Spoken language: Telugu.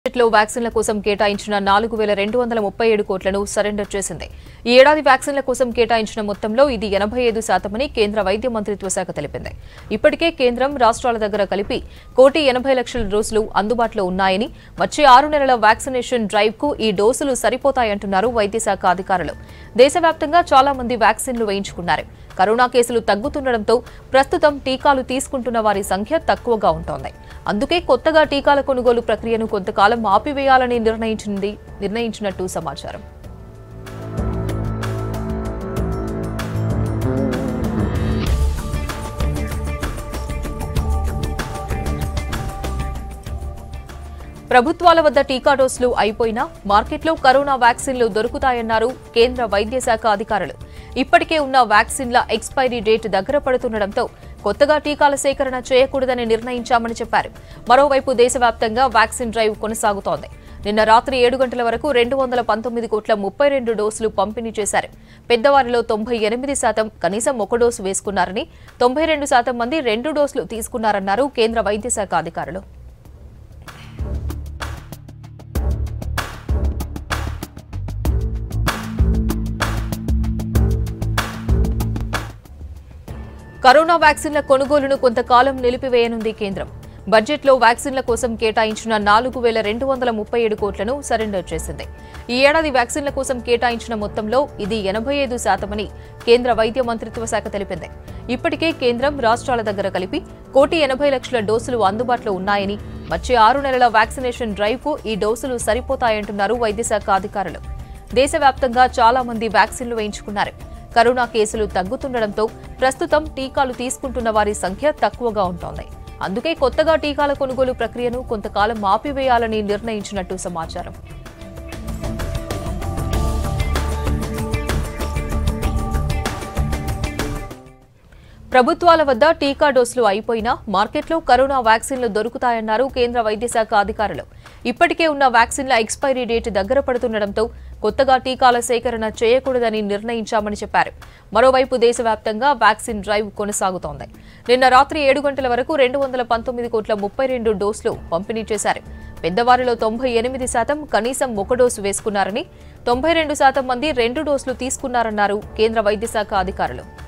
బడ్జెట్లో వ్యాక్సిన్ల కోసం కేటాయించిన నాలుగు వేల రెండు వందల ముప్పై ఏడు కోట్లను సరెండర్ చేసింది ఈ ఏడాది వ్యాక్సిన్ల కోసం కేటాయించిన మొత్తంలో ఇది ఎనభై ఐదు శాతమని కేంద్ర వైద్య మంత్రిత్వ శాఖ తెలిపింది ఇప్పటికే కేంద్రం రాష్ట్రాల దగ్గర కలిపి కోటి ఎనభై లక్షల డోసులు అందుబాటులో ఉన్నాయని వచ్చే ఆరు నెలల వ్యాక్సినేషన్ డ్రైవ్ కు ఈ డోసులు సరిపోతాయంటున్నారు వైద్య శాఖ అధికారులు దేశవ్యాప్తంగా చాలా మంది వ్యాక్సిన్లు వేయించుకున్నారు కరోనా కేసులు తగ్గుతుండటంతో ప్రస్తుతం టీకాలు తీసుకుంటున్న వారి సంఖ్య తక్కువగా ఉంటోంది అందుకే కొత్తగా టీకాల కొనుగోలు ప్రక్రియను కొంతకాలం ఆపివేయాలని నిర్ణయించింది నిర్ణయించినట్టు సమాచారం ప్రభుత్వాల వద్ద టీకా డోసులు అయిపోయినా మార్కెట్లో కరోనా వ్యాక్సిన్లు దొరుకుతాయన్నారు కేంద్ర వైద్య శాఖ అధికారులు ఇప్పటికే ఉన్న వ్యాక్సిన్ల ఎక్స్పైరీ డేట్ దగ్గర పడుతుండటంతో కొత్తగా టీకాల సేకరణ చేయకూడదని నిర్ణయించామని చెప్పారు మరోవైపు దేశవ్యాప్తంగా వ్యాక్సిన్ డ్రైవ్ కొనసాగుతోంది నిన్న రాత్రి ఏడు గంటల వరకు రెండు వందల పంతొమ్మిది కోట్ల ముప్పై రెండు డోసులు పంపిణీ చేశారు పెద్దవారిలో తొంభై ఎనిమిది శాతం కనీసం ఒక డోసు వేసుకున్నారని తొంభై రెండు శాతం మంది రెండు డోసులు తీసుకున్నారన్నారు కేంద్ర వైద్య శాఖ అధికారులు కరోనా వ్యాక్సిన్ల కొనుగోలును కొంతకాలం నిలిపివేయనుంది కేంద్రం బడ్జెట్లో వ్యాక్సిన్ల కోసం కేటాయించిన నాలుగు వేల రెండు వందల ముప్పై ఏడు కోట్లను సరెండర్ చేసింది ఈ ఏడాది వ్యాక్సిన్ల కోసం కేటాయించిన మొత్తంలో ఇది ఎనభై ఐదు శాతమని కేంద్ర వైద్య మంత్రిత్వ శాఖ తెలిపింది ఇప్పటికే కేంద్రం రాష్ట్రాల దగ్గర కలిపి కోటి ఎనభై లక్షల డోసులు అందుబాటులో ఉన్నాయని వచ్చే ఆరు నెలల వ్యాక్సినేషన్ డ్రైవ్కు ఈ డోసులు సరిపోతాయంటున్నారు వైద్యశాఖ అధికారులు దేశవ్యాప్తంగా చాలా మంది వ్యాక్సిన్లు వేయించుకున్నారు కరోనా కేసులు తగ్గుతుండటంతో ప్రస్తుతం టీకాలు తీసుకుంటున్న వారి సంఖ్య తక్కువగా ఉంటోంది అందుకే కొత్తగా టీకాల కొనుగోలు ప్రక్రియను కొంతకాలం ఆపివేయాలని నిర్ణయించినట్టు సమాచారం ప్రభుత్వాల వద్ద టీకా డోసులు అయిపోయినా మార్కెట్లో కరోనా వ్యాక్సిన్లు దొరుకుతాయన్నారు కేంద్ర వైద్య శాఖ అధికారులు ఇప్పటికే ఉన్న వ్యాక్సిన్ల ఎక్స్పైరీ డేట్ దగ్గర పడుతుండటంతో కొత్తగా టీకాల సేకరణ చేయకూడదని నిర్ణయించామని చెప్పారు మరోవైపు దేశవ్యాప్తంగా వ్యాక్సిన్ డ్రైవ్ కొనసాగుతోంది నిన్న రాత్రి ఏడు గంటల వరకు రెండు వందల పంతొమ్మిది కోట్ల ముప్పై రెండు డోసులు పంపిణీ చేశారు పెద్దవారిలో తొంభై ఎనిమిది శాతం కనీసం ఒక డోసు వేసుకున్నారని తొంభై రెండు శాతం మంది రెండు డోసులు తీసుకున్నారన్నారు కేంద్ర వైద్య శాఖ అధికారులు